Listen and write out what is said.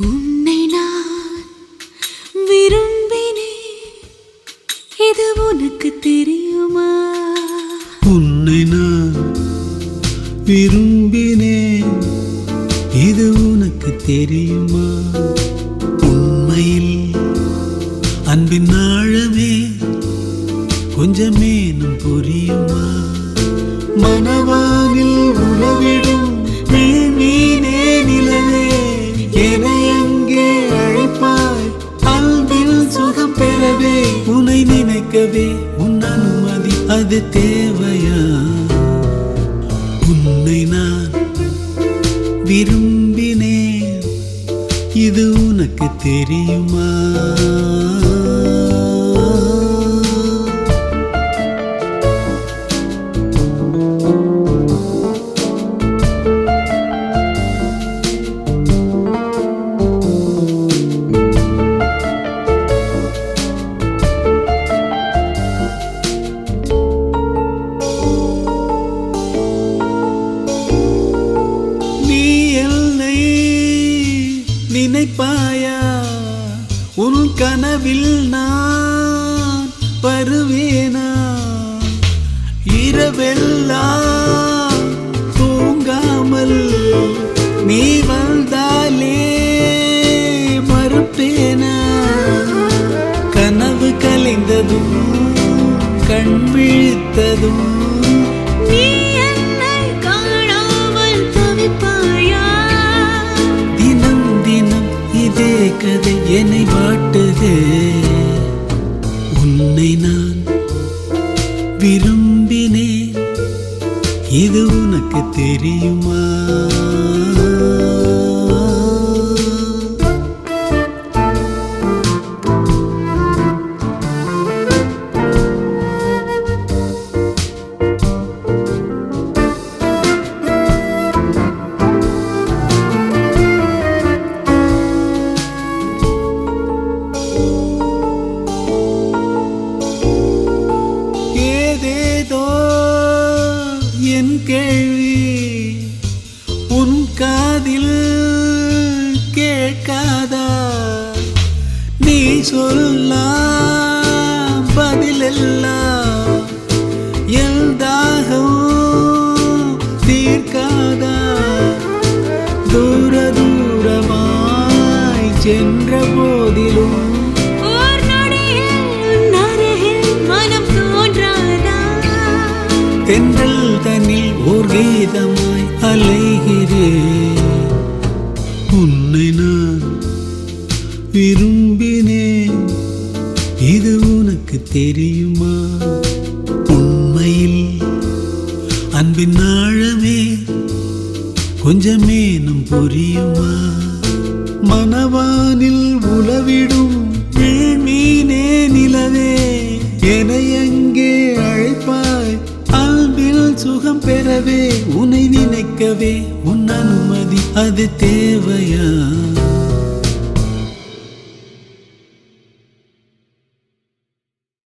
உன்னை நான் விரும்பினேன் இது உனக்கு தெரியுமா உன்னை நான் விரும்பினேன் இது உனக்கு தெரியுமா உண்மையில் அன்பின் ஆழமே கொஞ்சமேனும் புரியுமா மனவானில் உலவிடும் மீனே நிலவே என எங்கே அழைப்பாய் அன்பில் சுகம் பெறவே உன்னை நினைக்கவே உன் அனுமதி அது தேவையா உன்னை நான் விரும்பினேன் இது உனக்கு தெரியுமா நீ என்னை நினைப்பாயா உன் கனவில் நான் வருவேனா இரவெல்லாம் தூங்காமல் நீ வந்தாலே மறுப்பேனா கனவு கலைந்ததும் கண் விழித்ததும் நீ என்னை காணாமல் தவிப்பாயா தினம் தினம் இதே கதை என்னை வாட்டுதே உன்னை நான் விரும்பினேன் இது உனக்கு தெரியுமா ஏதேதோ என் கேள்வி உன் காதில் கேட்காதா நீ சொல்லலாம் பதிலெல்லாம் என் தாகம் தீர்க்காதா தூர தூரமாய் சென்ற போதிலும் ஓர் நொடியில் உன் அருகில் மனம் தோன்றாதா தென்றல் தன்னில் ஓர் கீதமாய் அலைகிறேன் உன்னை நான் விரும்பினேன் இது உனக்கு தெரியுமா உண்மையில் அன்பின் ஆழமே கொஞ்சமேனும் புரியுமா மனவானில் உலவிடும் மீனே நிலவே என எங்கே அழைப்பாய் அன்பில் சுகம் பெறவே உன்னை நினைக்கவே உன் அனுமதி அது தேவையா